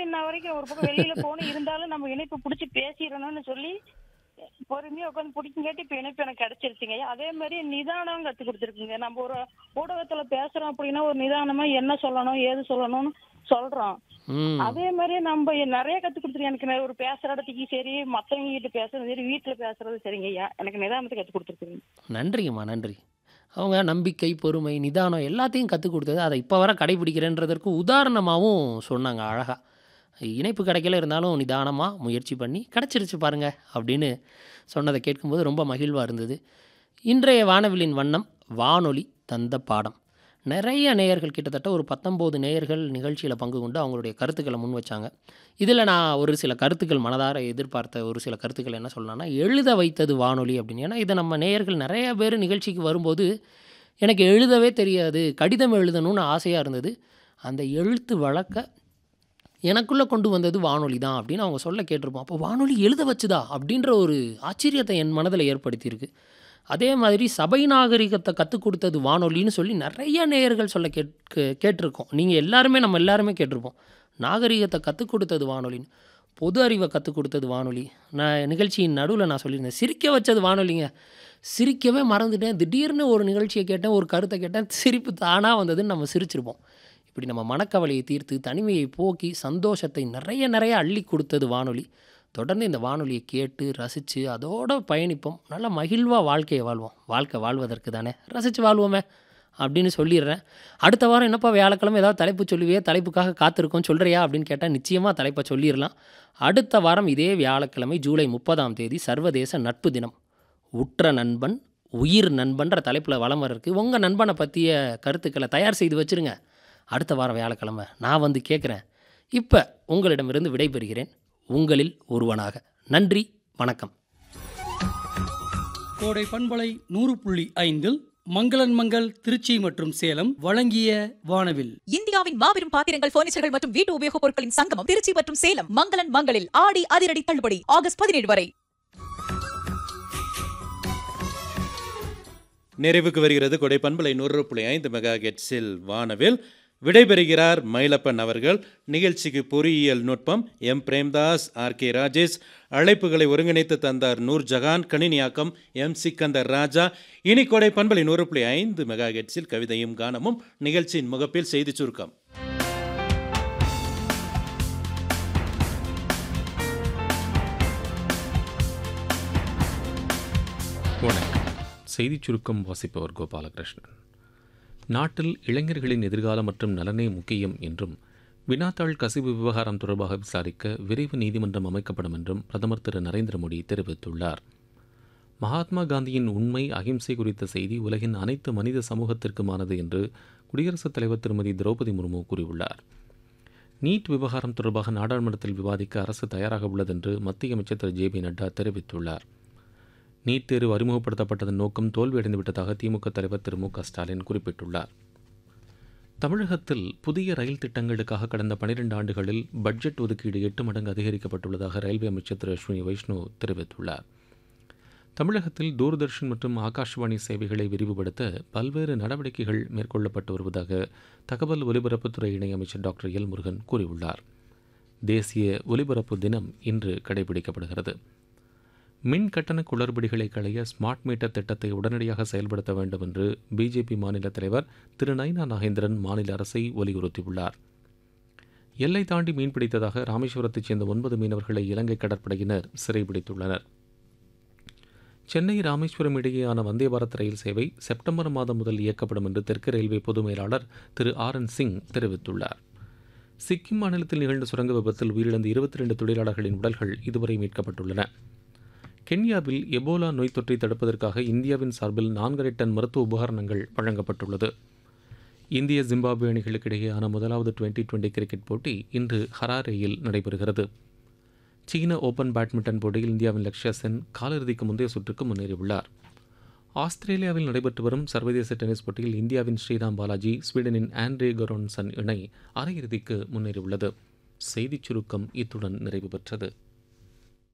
இன்ன வரைக்கும் ஒரு பக்கம் வெளியில போகணும் இருந்தாலும் நம்ம இணைப்பு பிடிச்சி பேசிடணும்னு சொல்லி பொறுமையா உட்காந்து பிடிக்குங்காட்டி இப்ப இணைப்பு எனக்கு கிடைச்சிருச்சுங்க அதே மாதிரி நிதானம் கத்து கொடுத்துருக்குங்க நம்ம ஒரு ஊடகத்துல பேசுறோம் அப்படின்னா ஒரு நிதானமா என்ன சொல்லணும் ஏது சொல்லணும்னு சொல்றோம் ம் அதே மாதிரி நம்ம நிறைய கத்து கொடுத்துருக்கு எனக்கு நெ- ஒரு பேசுற இடத்துக்கு சரி மத்தவங்க கிட்ட பேசுறது சரி வீட்டுல பேசுறது சரிங்க ஐயா எனக்கு நிதானத்தை கத்து கொடுத்துருக்குங்க நன்றிங்கம்மா நன்றி அவங்க நம்பிக்கை பொறுமை நிதானம் எல்லாத்தையும் கற்றுக் கொடுத்தது அதை இப்போ வர கடைபிடிக்கிறேன்றதற்கு உதாரணமாகவும் சொன்னாங்க அழகாக இணைப்பு கிடைக்கல இருந்தாலும் நிதானமாக முயற்சி பண்ணி கிடச்சிருச்சு பாருங்க அப்படின்னு சொன்னதை கேட்கும்போது ரொம்ப மகிழ்வாக இருந்தது இன்றைய வானவிலின் வண்ணம் வானொலி தந்த பாடம் நிறைய நேயர்கள் கிட்டத்தட்ட ஒரு பத்தொம்போது நேயர்கள் நிகழ்ச்சியில் பங்கு கொண்டு அவங்களுடைய கருத்துக்களை முன் வச்சாங்க இதில் நான் ஒரு சில கருத்துக்கள் மனதார எதிர்பார்த்த ஒரு சில கருத்துக்கள் என்ன சொல்லலாம்னா எழுத வைத்தது வானொலி அப்படின்னு ஏன்னா இதை நம்ம நேயர்கள் நிறைய பேர் நிகழ்ச்சிக்கு வரும்போது எனக்கு எழுதவே தெரியாது கடிதம் எழுதணும்னு ஆசையாக இருந்தது அந்த எழுத்து வழக்க எனக்குள்ளே கொண்டு வந்தது வானொலி தான் அப்படின்னு அவங்க சொல்ல கேட்டிருப்போம் அப்போ வானொலி எழுத வச்சுதா அப்படின்ற ஒரு ஆச்சரியத்தை என் மனதில் ஏற்படுத்தியிருக்கு அதே மாதிரி சபை நாகரிகத்தை கற்றுக் கொடுத்தது வானொலின்னு சொல்லி நிறைய நேயர்கள் சொல்ல கேட் கே- கேட்டிருக்கோம் நீங்கள் எல்லாருமே நம்ம எல்லாருமே கேட்டிருப்போம் நாகரிகத்தை கற்றுக் கொடுத்தது வானொலின்னு பொது அறிவை கற்றுக் கொடுத்தது வானொலி நான் நிகழ்ச்சியின் நடுவில் நான் சொல்லியிருந்தேன் சிரிக்க வச்சது வானொலிங்க சிரிக்கவே மறந்துட்டேன் திடீர்னு ஒரு நிகழ்ச்சியை கேட்டேன் ஒரு கருத்தை கேட்டேன் சிரிப்பு தானாக வந்ததுன்னு நம்ம சிரிச்சிருப்போம் இப்படி நம்ம மனக்கவலையை தீர்த்து தனிமையை போக்கி சந்தோஷத்தை நிறைய நிறைய அள்ளி கொடுத்தது வானொலி தொடர்ந்து இந்த வானொலியை கேட்டு ரசித்து அதோட பயணிப்போம் நல்ல மகிழ்வாக வாழ்க்கையை வாழ்வோம் வாழ்க்கை வாழ்வதற்கு தானே ரசித்து வாழ்வோமே அப்படின்னு சொல்லிடுறேன் அடுத்த வாரம் என்னப்பா வியாழக்கிழமை ஏதாவது தலைப்பு சொல்லுவியே தலைப்புக்காக காத்திருக்கோம் சொல்கிறியா அப்படின்னு கேட்டால் நிச்சயமாக தலைப்பை சொல்லிடலாம் அடுத்த வாரம் இதே வியாழக்கிழமை ஜூலை முப்பதாம் தேதி சர்வதேச நட்பு தினம் உற்ற நண்பன் உயிர் நண்பன்ற தலைப்பில் வளம் வர இருக்கு உங்கள் நண்பனை பற்றிய கருத்துக்களை தயார் செய்து வச்சுருங்க அடுத்த வாரம் வியாழக்கிழமை நான் வந்து கேட்குறேன் இப்போ உங்களிடமிருந்து விடைபெறுகிறேன் உங்களில் ஒருவனாக நன்றி வணக்கம் கோடை பண்பலை நூறு புள்ளி ஐந்தில் மங்களன் மங்கள் திருச்சி மற்றும் சேலம் வழங்கிய வானவில் இந்தியாவின் மாபெரும் பாத்திரங்கள் பர்னிச்சர்கள் மற்றும் வீட்டு உபயோகப் பொருட்களின் சங்கமம் திருச்சி மற்றும் சேலம் மங்களன் மங்களில் ஆடி அதிரடி தள்ளுபடி ஆகஸ்ட் பதினேழு வரை நிறைவுக்கு வருகிறது கொடை பண்பலை நூறு புள்ளி ஐந்து மெகா கெட்ஸில் வானவில் விடைபெறுகிறார் மயிலப்பன் அவர்கள் நிகழ்ச்சிக்கு பொறியியல் நுட்பம் M Premdas R K Rajesh அழைப்புகளை ஒருங்கிணைத்து தந்தார் நூர் ஜஹான் கணினியாக்கம் எம் சிக்கந்தர் ராஜா இனி கொடை பண்பலை நூறு புள்ளி ஐந்து மெகா கெட்ஸில் கவிதையும் கானமும் நிகழ்ச்சியின் முகப்பில் செய்தி சுருக்கம் வணக்கம் செய்திச் சுருக்கம் வாசிப்பவர் கோபாலகிருஷ்ணன் நாட்டில் இளைஞர்களின் எதிர்காலம் மற்றும் நலனே முக்கியம் என்றும் வினாத்தாள் கசிவு விவகாரம் தொடர்பாக விசாரிக்க விரைவு நீதிமன்றம் அமைக்கப்படும் என்றும் பிரதமர் திரு நரேந்திர மோடி தெரிவித்துள்ளார் மகாத்மா காந்தியின் உண்மை அகிம்சை குறித்த செய்தி உலகின் அனைத்து மனித சமூகத்திற்குமானது என்று குடியரசுத் தலைவர் திருமதி திரௌபதி முர்மு கூறியுள்ளார் நீட் விவகாரம் தொடர்பாக நாடாளுமன்றத்தில் விவாதிக்க அரசு தயாராக உள்ளது என்று மத்திய அமைச்சர் திரு ஜே பி நட்டா தெரிவித்துள்ளார் நீட் தேர்வு அறிமுகப்படுத்தப்பட்டதன் நோக்கம் தோல்வியடைந்து விட்டதாக திமுக தலைவர் திரு மு க ஸ்டாலின் குறிப்பிட்டுள்ளார் தமிழகத்தில் புதிய ரயில் திட்டங்களுக்காக கடந்த பனிரெண்டு ஆண்டுகளில் பட்ஜெட் ஒதுக்கீடு எட்டு மடங்கு அதிகரிக்கப்பட்டுள்ளதாக ரயில்வே அமைச்சர் திரு அஸ்வினி வைஷ்ணு தெரிவித்துள்ளார் தமிழகத்தில் தூர்தர்ஷன் மற்றும் ஆகாஷ்வாணி சேவைகளை விரிவுபடுத்த பல்வேறு நடவடிக்கைகள் மேற்கொள்ளப்பட்டு வருவதாக தகவல் ஒலிபரப்புத்துறை இணையமைச்சர் டாக்டர் எல் முருகன் கூறியுள்ளார் தேசிய ஒலிபரப்பு தினம் இன்று கடைபிடிக்கப்படுகிறது மின் கட்டண குளறுபடிகளை களைய ஸ்மார்ட் மீட்டர் திட்டத்தை உடனடியாக செயல்படுத்த வேண்டும் என்று பிஜேபி மாநில தலைவர் திரு நைனா நாகேந்திரன் மாநில அரசை வலியுறுத்தியுள்ளார் எல்லை தாண்டி மீன்பிடித்ததாக ராமேஸ்வரத்தைச் சேர்ந்த ஒன்பது மீனவர்களை இலங்கை கடற்படையினர் சிறைபிடித்துள்ளனர் சென்னை ராமேஸ்வரம் இடையேயான வந்தே பாரத் ரயில் சேவை செப்டம்பர் மாதம் முதல் இயக்கப்படும் என்று தெற்கு ரயில்வே பொது மேலாளர் திரு ஆர் என் சிங் தெரிவித்துள்ளார் சிக்கிம் மாநிலத்தில் நிகழ்ந்த சுரங்க விபத்தில் உயிரிழந்த இருபத்தி ரெண்டு தொழிலாளர்களின் உடல்கள் இதுவரை மீட்கப்பட்டுள்ளன கென்யாவில் எபோலா நோய் தொற்றை தடுப்பதற்காக இந்தியாவின் சார்பில் நான்கரை டன் மருத்துவ உபகரணங்கள் வழங்கப்பட்டுள்ளது இந்திய ஜிம்பாப்வே அணிகளுக்கு இடையேயான முதலாவது டுவெண்டி டுவெண்டி கிரிக்கெட் போட்டி இன்று ஹராரேயில் நடைபெறுகிறது சீன ஓபன் பேட்மிண்டன் போட்டியில் இந்தியாவின் லக்ஷ்யா சென் காலிறுதிக்கு முந்தைய சுற்றுக்கு முன்னேறியுள்ளார் ஆஸ்திரேலியாவில் நடைபெற்று வரும் சர்வதேச டென்னிஸ் போட்டியில் இந்தியாவின் ஸ்ரீராம் பாலாஜி ஸ்வீடனின் ஆண்ட்ரே கரோன்சன் இணை அரையிறுதிக்கு முன்னேறியுள்ளது செய்திச் சுருக்கம் இத்துடன் நிறைவு பெற்றது